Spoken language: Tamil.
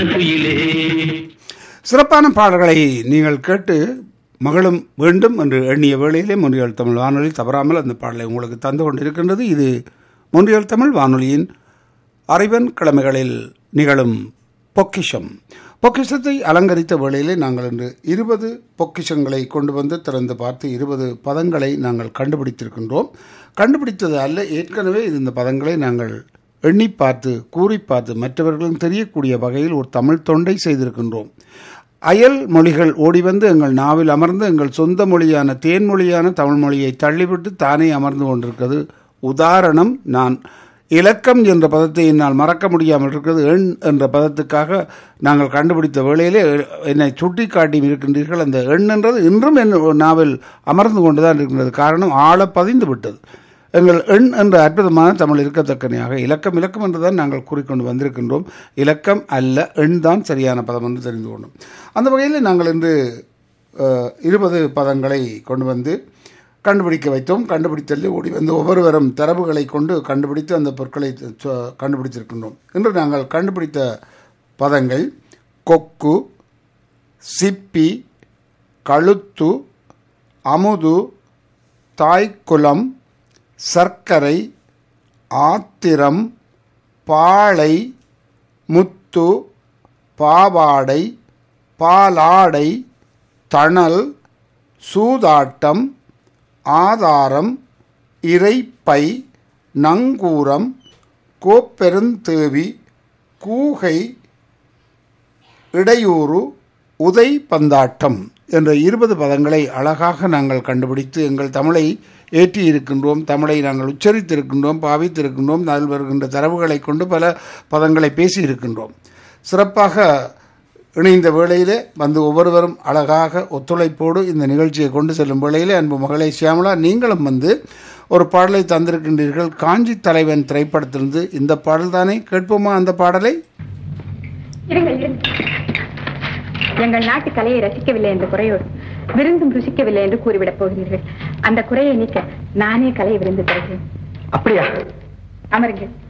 குயிலே சிறப்பான பாடல்களை நீங்கள் கேட்டு மகளும் வேண்டும் என்று எண்ணிய வேளையிலே மொன்றியல் தமிழ் வானொலி தவறாமல் அந்த பாடலை உங்களுக்கு தந்து கொண்டிருக்கின்றது இது மொன்றியல் தமிழ் வானொலியின் அறிவன் கிழமைகளில் நிகழும் பொக்கிஷம் பொக்கிஷத்தை அலங்கரித்த வேளையிலே நாங்கள் இன்று இருபது பொக்கிஷங்களை கொண்டு வந்து திறந்து பார்த்து இருபது பதங்களை நாங்கள் கண்டுபிடித்திருக்கின்றோம் கண்டுபிடித்தது அல்ல ஏற்கனவே இந்த பதங்களை நாங்கள் எண்ணி பார்த்து கூறி பார்த்து மற்றவர்களும் தெரியக்கூடிய வகையில் ஒரு தமிழ் தொண்டை செய்திருக்கின்றோம் அயல் மொழிகள் ஓடி வந்து எங்கள் நாவில் அமர்ந்து எங்கள் சொந்த மொழியான தேன்மொழியான தமிழ் மொழியை தள்ளிவிட்டு தானே அமர்ந்து கொண்டிருக்கிறது உதாரணம் நான் இலக்கம் என்ற பதத்தை என்னால் மறக்க முடியாமல் இருக்கிறது எண் என்ற பதத்துக்காக நாங்கள் கண்டுபிடித்த வேளையிலே என்னை சுட்டி காட்டி இருக்கின்றீர்கள் அந்த எண் என்றது இன்றும் என் நாவில் அமர்ந்து கொண்டுதான் இருக்கின்றது காரணம் ஆழ பதிந்து விட்டது எங்கள் எண் என்ற அற்புதமான தமிழ் இருக்கத்தக்கனையாக இலக்கம் இலக்கம் என்றுதான் நாங்கள் கூறிக்கொண்டு வந்திருக்கின்றோம் இலக்கம் அல்ல எண் தான் சரியான பதம் என்று தெரிந்து கொண்டோம் அந்த வகையில் நாங்கள் இன்று அஹ், இருபது பதங்களை கொண்டு வந்து கண்டுபிடிக்க வைத்தோம் கண்டுபிடித்தல் ஓடி வந்து ஒவ்வொருவரும் தரவுகளை கொண்டு கண்டுபிடித்து அந்த பொருட்களை சொ- கண்டுபிடித்திருக்கின்றோம் இன்று நாங்கள் கண்டுபிடித்த பதங்கள் கொக்கு சிப்பி கழுத்து அமுது தாய்க்குளம் சர்க்கரை ஆத்திரம் பாளை முத்து பாவாடை பாலாடை தணல் சூதாட்டம் ஆதாரம் இறைப்பை நங்கூரம் கோப்பெருந்தேவி கூகை இடையூறு உதை பந்தாட்டம் என்ற இருபது பதங்களை அழகாக நாங்கள் கண்டுபிடித்து எங்கள் தமிழை ஏற்றி இருக்கின்றோம் தமிழை நாங்கள் உச்சரித்திருக்கின்றோம் பாவித்திருக்கின்றோம் அதில் வருகின்ற தரவுகளை கொண்டு பல பதங்களை பேசி இருக்கின்றோம் சிறப்பாக இணைந்த வேளையிலே வந்து ஒவ்வொருவரும் அழகாக ஒத்துழைப்போடு இந்த நிகழ்ச்சியை கொண்டு செல்லும் வேளையிலே அன்பு மகளை சியாமலா நீங்களும் வந்து ஒரு பாடலை தந்திருக்கின்றீர்கள் காஞ்சி தலைவன் திரைப்படத்திலிருந்து இந்த பாடல் தானே கேட்போமா அந்த பாடலை இருங்கள் இருங்கள். எங்கள் நாட்டு கலையை ரசிக்கவில்லை என்ற குறையோடு விருந்தும் ருசிக்கவில்லை என்று கூறிவிடப் போகிறீர்கள் அந்த குறையை நீக்க நானே கலை விருந்து தருகிறேன் அப்படியா அமருங்கள்